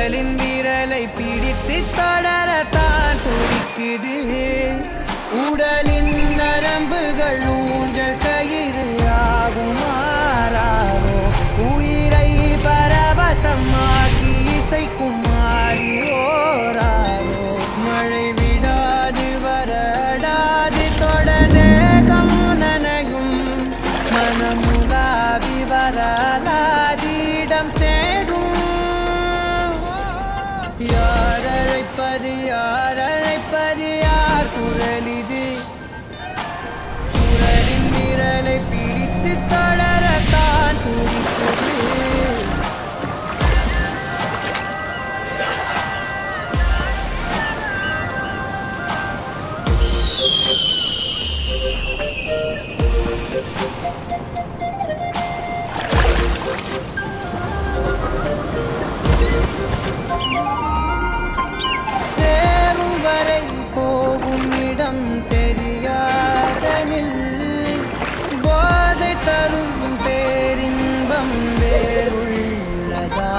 குரலின் விரலை பிடித்து தொடரத்தான் துடிக்குது உடலின் நரம்புகள் ஊஞ்சல் கயிறு ஆகும் மாறாரோ உயிரை பரவசமாக்கி இசைக்கும் மாறி ஓராரோ மழை விடாது வரடாது தொடரேகம் நனையும் மனமுலாவி வரலாதிடம் தேடும் யார் அழைப்பது யார் அழைப்பது யார் குரல் இது குரலின் விரலை பிடித்து தொடரத்தான் துடிக்குது சேரும் வரை போகும் இடம் தெரியாதனில் போதை தரும் பேரின்பம் வேறுள்ளதா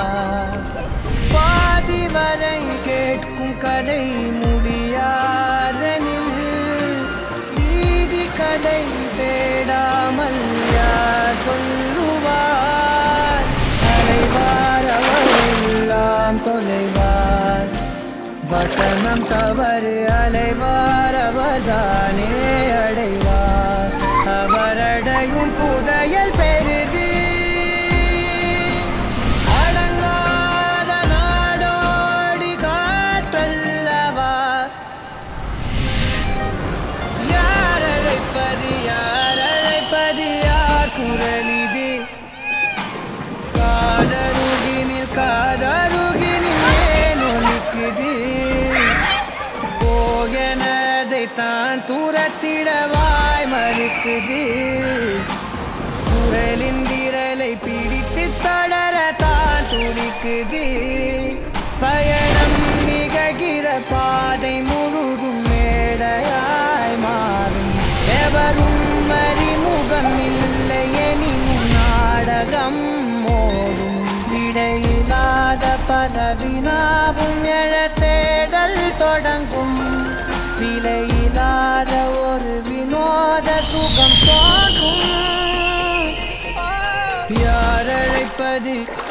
பாதி வரை கேட்கும் கதை முடியாதனில் வீதி கதை தேடாமல் யார் சொல்லுவார் அலைவார் அவரெல்லாம் தொலைவார் வசனம் தவறு அலைவார் அவர்தானே அடைவார் அவரடையும் புதையல் பெரிது அடங்காத நாடோடி காற்றல்லவா யார் அழைப்பது யார் அழைப்பது யார் குரல் இது காதருகினில் காதருகினில் ஏன் ஒலிக்குது போகனதை தான் தூரத்திடவாய் மறுக்குது குரலின் விரலை பிடித்து தொடர தான் துடிக்குது பயணம் நிகழ்கிற பாதை முழுதும் மேடையாய் மாறும் எவரும் அறிமுகம் இல்லை எனினும் நாடகம் மோதும் இடையில்லாத பல வினாவும் எழ தேடல் தொடங்கும் விலையில்லாத ஒரு வினோத சுகம் தோன்றும் யார் அழைப்பது